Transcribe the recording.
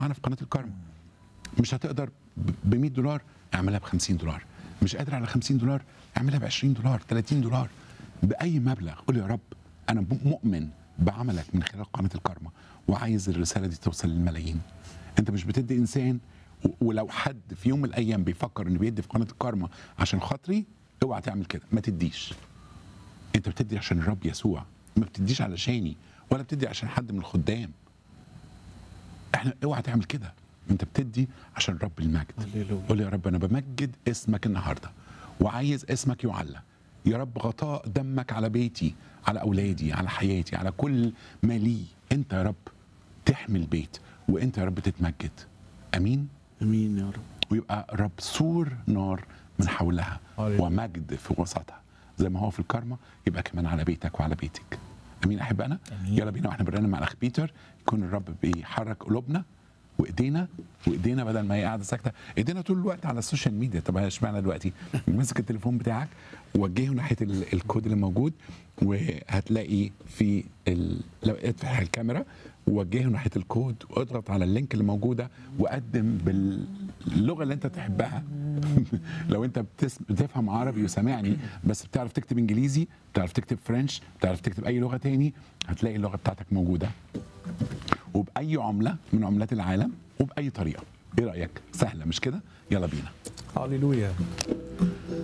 معانا في قناه الكرم مش هتقدر ب 100 دولار اعملها ب 50 دولار مش قادر على 50 دولار اعملها ب 20 دولار 30 دولار باي مبلغ قول يا رب انا مؤمن بعملك من خلال قناه الكرمه وعايز الرساله دي توصل للملايين انت مش بتدي انسان و- ولو حد في يوم من الايام بيفكر انه بيدي في قناه الكرمه عشان خاطري اوعى تعمل كده ما تديش انت بتدي عشان الرب يسوع ما بتديش علشاني ولا بتدي عشان حد من الخدام احنا اوعى تعمل كده انت بتدي عشان رب المجد هللويا. قول يا رب انا بمجد اسمك النهارده وعايز اسمك يعلى يا رب غطاء دمك على بيتي على اولادي على حياتي على كل ما لي انت يا رب تحمي البيت وانت يا رب تتمجد امين امين يا رب ويبقى رب سور نار من حولها هللويا. ومجد في وسطها زي ما هو في الكرمة يبقى كمان على بيتك وعلى بيتك امين احبائنا أمين. يلا بينا واحنا بنرنم مع الاخ بيتر يكون الرب بيحرك قلوبنا وايدينا وايدينا بدل ما هي قاعده ساكته ايدينا طول الوقت على السوشيال ميديا طب اشمعنى دلوقتي مسك التليفون بتاعك وجهه ناحيه ال- الكود اللي موجود وهتلاقي في ال... لو افتح الكاميرا وجهه ناحيه الكود واضغط على اللينك اللي موجوده وقدم باللغه اللي انت تحبها لو انت بتس... بتفهم عربي وسامعني بس بتعرف تكتب انجليزي بتعرف تكتب فرنش بتعرف تكتب اي لغه تاني هتلاقي اللغه بتاعتك موجوده وباي عمله من عملات العالم وباي طريقه ايه رايك سهله مش كده يلا بينا هللويا